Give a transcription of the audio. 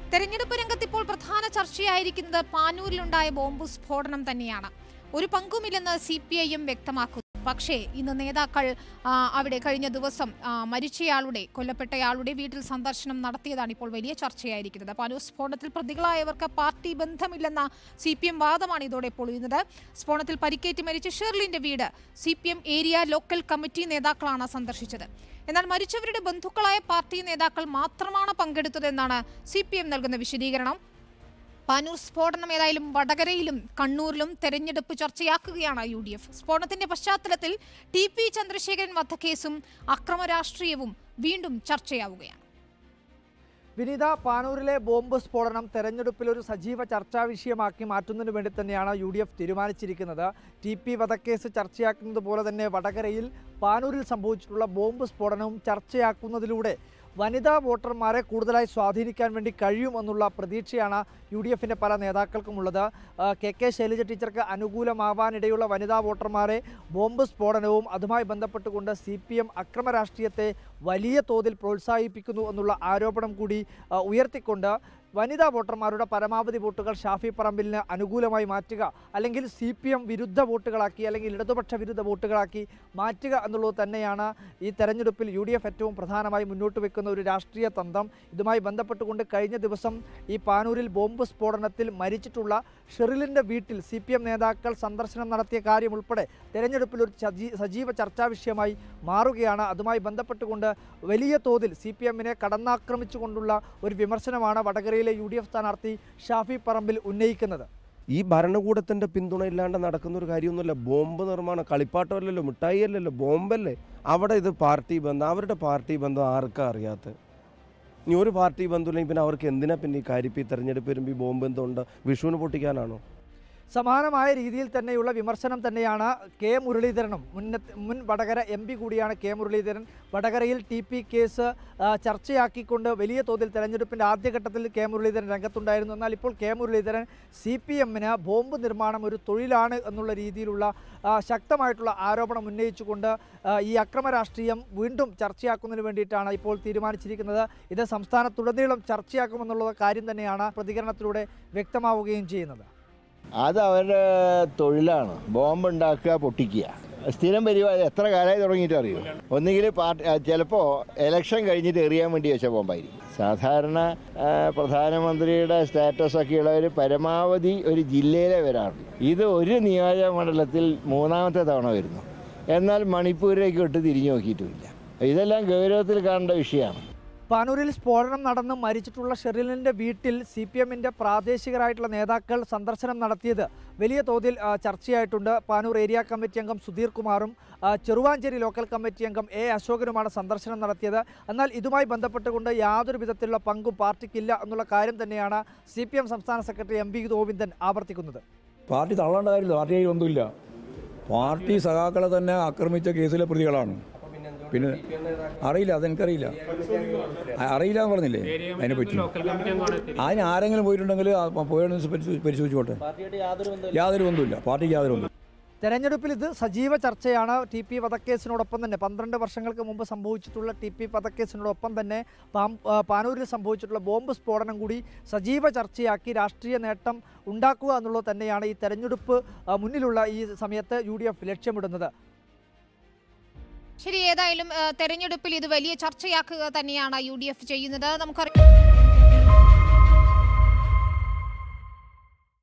തെരഞ്ഞെടുപ്പ് രംഗത്ത് ഇപ്പോൾ പ്രധാന ചർച്ചയായിരിക്കുന്നത് പാനൂരിലുണ്ടായ ബോംബ് സ്ഫോടനം തന്നെയാണ് ഒരു പങ്കുമില്ലെന്ന് സി പി ഐ എം വ്യക്തമാക്കുന്നു പക്ഷേ ഇന്ന് നേതാക്കൾ ആ, അവിടെ കഴിഞ്ഞ ദിവസം ആ, മരിച്ചയാളുടെ കൊല്ലപ്പെട്ടയാളുടെ വീട്ടിൽ സന്ദർശനം നടത്തിയതാണ് ഇപ്പോൾ വലിയ ചർച്ചയായിരിക്കുന്നത് പാനൂർ സ്ഫോടനത്തിൽ പ്രതികളായവർക്ക് പാർട്ടി ബന്ധമില്ലെന്ന സി പി എം വാദമാണ് ഇതോടെ പൊളിയുന്നത് സ്ഫോടനത്തിൽ പരിക്കേറ്റ് മരിച്ച ഷെർലിന്റെ വീട് C P M area local committee നേതാക്കളാണ് സന്ദർശിച്ചത് എന്നാൽ മരിച്ചവരുടെ ബന്ധുക്കളായ പാർട്ടി നേതാക്കൾ മാത്രമാണ് പങ്കെടുത്തതെന്നാണ് സി പി എം നൽകുന്ന വിശദീകരണം പാനൂർ സ്ഫോടനം ഏതായാലും വടകരയിലും കണ്ണൂരിലും തെരഞ്ഞെടുപ്പ് ചർച്ചയാക്കുകയാണ് യു ഡി എഫ് സ്ഫോടനത്തിന്റെ പശ്ചാത്തലത്തിൽ ടി പി ചന്ദ്രശേഖരൻ വധക്കേസും അക്രമ രാഷ്ട്രീയവും വീണ്ടും ചർച്ചയാവുകയാണ് വിനീത പാനൂരിലെ ബോംബ് സ്ഫോടനം തെരഞ്ഞെടുപ്പിൽ ഒരു സജീവ ചർച്ചാ വിഷയമാക്കി മാറ്റുന്നതിന് വേണ്ടി തന്നെയാണ് യു ഡി എഫ് തീരുമാനിച്ചിരിക്കുന്നത് ടി പി വധക്കേസ് ചർച്ചയാക്കുന്നത് പോലെ തന്നെ വടകരയിൽ പാനൂരിൽ സംഭവിച്ചിട്ടുള്ള ബോംബ് സ്ഫോടനവും ചർച്ചയാക്കുന്നതിലൂടെ വനിതാ വോട്ടർമാരെ കൂടുതലായി സ്വാധീനിക്കാൻ വേണ്ടി കഴിയുമെന്നുള്ള പ്രതീക്ഷയാണ് യു ഡി എഫിൻ്റെ പല നേതാക്കൾക്കുമുള്ളത് ആ, കെ കെ ശൈലജ ടീച്ചർക്ക് അനുകൂലമാവാനിടയുള്ള വനിതാ വോട്ടർമാരെ ബോംബ് സ്ഫോടനവും അതുമായി ബന്ധപ്പെട്ടുകൊണ്ട് സി പി എം അക്രമ രാഷ്ട്രീയത്തെ വലിയ തോതിൽ പ്രോത്സാഹിപ്പിക്കുന്നു എന്നുള്ള ആരോപണം കൂടി ആ, ഉയർത്തിക്കൊണ്ട് വനിതാ വോട്ടർമാരുടെ പരമാവധി വോട്ടുകൾ ഷാഫി പറമ്പിലിന് അനുകൂലമായി മാറ്റുക അല്ലെങ്കിൽ സി പി എം വിരുദ്ധ വോട്ടുകളാക്കി അല്ലെങ്കിൽ ഇടതുപക്ഷ വിരുദ്ധ വോട്ടുകളാക്കി മാറ്റുക എന്നുള്ളത് തന്നെയാണ് ഈ തെരഞ്ഞെടുപ്പിൽ യു ഡി എഫ് ഏറ്റവും പ്രധാനമായി മുന്നോട്ട് വെക്കുന്ന ഒരു രാഷ്ട്രീയ തന്ത്രം ഇതുമായി ബന്ധപ്പെട്ടുകൊണ്ട് കഴിഞ്ഞ ദിവസം ഈ പാനൂരിൽ ബോംബ് സ്ഫോടനത്തിൽ മരിച്ചിട്ടുള്ള ഷെറിലിൻ്റെ വീട്ടിൽ സി പി എം നേതാക്കൾ സന്ദർശനം നടത്തിയ കാര്യം ഉൾപ്പെടെ തെരഞ്ഞെടുപ്പിൽ ഒരു സജീ- സജീവ ചർച്ചാ വിഷയമായി മാറുകയാണ് അതുമായി ബന്ധപ്പെട്ടുകൊണ്ട് വലിയ തോതിൽ സി പി എമ്മിനെ കടന്നാക്രമിച്ചുകൊണ്ടുള്ള ഒരു വിമർശനമാണ് വടകരയിലെ യു ഡി എഫ് സ്ഥാനാർത്ഥി ഷാഫി പറമ്പിൽ ഉന്നയിക്കുന്നത് ഈ ഭരണകൂടത്തിന്റെ പിന്തുണ ഇല്ലാണ്ട് നടക്കുന്ന ഒരു കാര്യമൊന്നുമില്ല ബോംബ് നിർമ്മാണം കളിപ്പാട്ടമല്ലല്ലോ മിഠായി അല്ലല്ലോ ബോംബല്ലേ അവിടെ ഇത് പാർട്ടി ബന്ധം അവരുടെ പാർട്ടി ബന്ധം ആർക്കാ അറിയാത്ത ഇനി ഒരു പാർട്ടി ബന്ധമില്ലെങ്കിൽ പിന്നെ അവർക്ക് എന്തിനാ പിന്നെ ഈ കാര്യപ്പ് ഈ തെരഞ്ഞെടുപ്പ് വരുമ്പോൾ ഈ ബോംബ് എന്തുണ്ട് വിഷുവിന് പൊട്ടിക്കാനാണോ സമാനമായ രീതിയിൽ തന്നെയുള്ള വിമർശനം തന്നെയാണ് കെ മുരളീധരനും മുന്നത്തെ മുൻ വടകര എം പി കൂടിയാണ് കെ മുരളീധരൻ വടകരയിൽ ടി പി കേസ് ആ, ചർച്ചയാക്കിക്കൊണ്ട് വലിയ തോതിൽ തെരഞ്ഞെടുപ്പിൻ്റെ ആദ്യഘട്ടത്തിൽ കെ മുരളീധരൻ രംഗത്തുണ്ടായിരുന്നു എന്നാൽ ഇപ്പോൾ കെ മുരളീധരൻ സി പി എമ്മിന് ബോംബ് നിർമ്മാണം ഒരു തൊഴിലാണ് എന്നുള്ള രീതിയിലുള്ള ആ, ശക്തമായിട്ടുള്ള ആരോപണം ഉന്നയിച്ചുകൊണ്ട് ആ, ഈ അക്രമ രാഷ്ട്രീയം വീണ്ടും ചർച്ചയാക്കുന്നതിന് വേണ്ടിയിട്ടാണ് ഇപ്പോൾ തീരുമാനിച്ചിരിക്കുന്നത് ഇത് സംസ്ഥാനത്തുടനീളം ചർച്ചയാക്കുമെന്നുള്ള കാര്യം തന്നെയാണ് പ്രതികരണത്തിലൂടെ വ്യക്തമാവുകയും ചെയ്യുന്നത് അത് അവരുടെ തൊഴിലാണ് ബോംബ് ഉണ്ടാക്കുക പൊട്ടിക്കുക സ്ഥിരം പരിപാടി എത്ര കാലമായി തുടങ്ങിയിട്ട് അറിയോ ഒന്നുകിൽ പാർട്ടി ചിലപ്പോൾ ഇലക്ഷൻ കഴിഞ്ഞിട്ട് എറിയാൻ വേണ്ടി വെച്ച ബോംബായിരിക്കും സാധാരണ ആ, പ്രധാനമന്ത്രിയുടെ സ്റ്റാറ്റസ് ഒക്കെ ഉള്ളവർ പരമാവധി ഒരു ജില്ലയിലെ വരാറുണ്ട് ഇത് ഒരു നിയോജക മണ്ഡലത്തിൽ മൂന്നാമത്തെ തവണ വരുന്നു എന്നാൽ മണിപ്പൂരിലേക്ക് വിട്ട് തിരിഞ്ഞു നോക്കിയിട്ടുമില്ല ഇതെല്ലാം ഗൗരവത്തിൽ കാണേണ്ട വിഷയമാണ് പാനൂരിൽ സ്ഫോടനം നടന്ന് മരിച്ചിട്ടുള്ള ഷെറിലിൻ്റെ വീട്ടിൽ സി പി എമ്മിൻ്റെ പ്രാദേശികരായിട്ടുള്ള നേതാക്കൾ സന്ദർശനം നടത്തിയത് വലിയ തോതിൽ ആ, ചർച്ചയായിട്ടുണ്ട് പാനൂർ ഏരിയ കമ്മിറ്റി അംഗം സുധീർ കുമാറും ആ, ചെറുവാഞ്ചേരി ലോക്കൽ കമ്മിറ്റി അംഗം എ അശോകനുമാണ് സന്ദർശനം നടത്തിയത് എന്നാൽ ഇതുമായി ബന്ധപ്പെട്ടുകൊണ്ട് യാതൊരു വിധത്തിലുള്ള പങ്കും പാർട്ടിക്കില്ല എന്നുള്ള കാര്യം തന്നെയാണ് സി പി എം സംസ്ഥാന സെക്രട്ടറി എം വി ഗോവിന്ദൻ ആവർത്തിക്കുന്നത് പാർട്ടി തള്ളേണ്ട കാര്യമില്ല പാർട്ടി കയ്യിൽ ഒന്നുമില്ല പാർട്ടി സഖാക്കളെ തന്നെ ആക്രമിച്ച കേസിലെ പ്രതികളാണ് പിന്നെ അറിയില്ല അതെനിക്കറിയില്ല അ- അറിയില്ല എന്ന് പറഞ്ഞില്ലേ അതിനെ പറ്റി അതിന് ആരെങ്കിലും പോയിട്ടുണ്ടെങ്കിൽ ആ പോയെന്ന് പരിശോ- പരിശോധിച്ചോട്ടെ യാതൊരു ബന്ധമില്ല പാർട്ടിക്ക് യാതൊരു ബന്ധം തെരഞ്ഞെടുപ്പിൽ ഇത് സജീവ ചർച്ചയാണ് ടി പി വധക്കേസിനോടൊപ്പം തന്നെ പന്ത്രണ്ട് വർഷങ്ങൾക്ക് മുമ്പ് സംഭവിച്ചിട്ടുള്ള ടി പി വധക്കേസിനോടൊപ്പം തന്നെ പാം- ആ, പാനൂരിൽ സംഭവിച്ചിട്ടുള്ള ബോംബ് സ്ഫോടനം കൂടി സജീവ ചർച്ചയാക്കി രാഷ്ട്രീയ നേട്ടം ഉണ്ടാക്കുക എന്നുള്ളത് തന്നെയാണ് ഈ തെരഞ്ഞെടുപ്പ് ആ, മുന്നിലുള്ള ഈ സമയത്ത് യു ഡി എഫ് ലക്ഷ്യമിടുന്നത് ശരി ഏതായാലും ഏഹ്, തെരഞ്ഞെടുപ്പിൽ ഇത് വലിയ ചർച്ചയാക്കുക തന്നെയാണ് യു ഡി എഫ് ചെയ്യുന്നത് നമുക്കറിയാം